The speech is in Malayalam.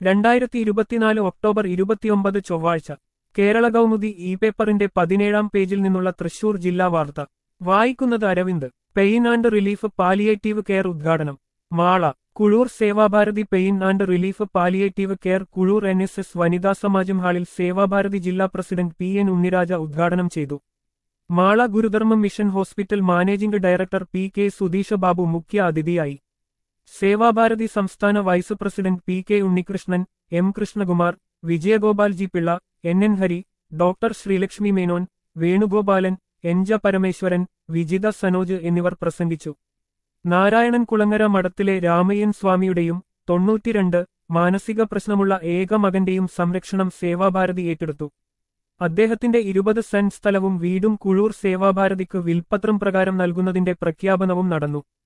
രണ്ടായിരത്തി ഇരുപത്തിനാല് ഒക്ടോബർ ഇരുപത്തിയൊമ്പത് ചൊവ്വാഴ്ച കേരള കൗമുദി ഇ പേപ്പറിന്റെ പതിനേഴാം പേജിൽ നിന്നുള്ള തൃശൂർ ജില്ലാ വാർത്ത വായിക്കുന്നത് Aravind pain and relief palliative care ഉദ്ഘാടനം Mala Kuzhur Sevabharati pain and relief palliative care Kuzhur N S S വനിതാ സമാജം ഹാളിൽ സേവാഭാരതി ജില്ലാ പ്രസിഡന്റ് പി എൻ ഉണ്ണിരാജ ഉദ്ഘാടനം ചെയ്തു Mala Gurudharma mission hospital managing director P K Sudheesha Babu മുഖ്യ അതിഥിയായി സേവാഭാരതി സംസ്ഥാന vice president P K Unnikrishnan M Krishnakumar Vijayagopal G Pillai N N Hari doctor Sreelakshmi Menon Venugopalan എൻജ പരമേശ്വരൻ വിജിത സനോജ് എന്നിവർ പ്രസംഗിച്ചു നാരായണൻ കുളങ്ങര മഠത്തിലെ രാമയ്യൻ സ്വാമിയുടെയും തൊണ്ണൂറ്റിരണ്ട് മാനസിക പ്രശ്നമുള്ള ഏക മകന്റെയും സംരക്ഷണം സേവാഭാരതി ഏറ്റെടുത്തു അദ്ദേഹത്തിന്റെ ഇരുപത് സെന്റ് സ്ഥലവും വീടും കുഴൂർ സേവാഭാരതിക്ക് വിൽപ്പത്രം പ്രകാരം നൽകുന്നതിന്റെ പ്രഖ്യാപനവും നടന്നു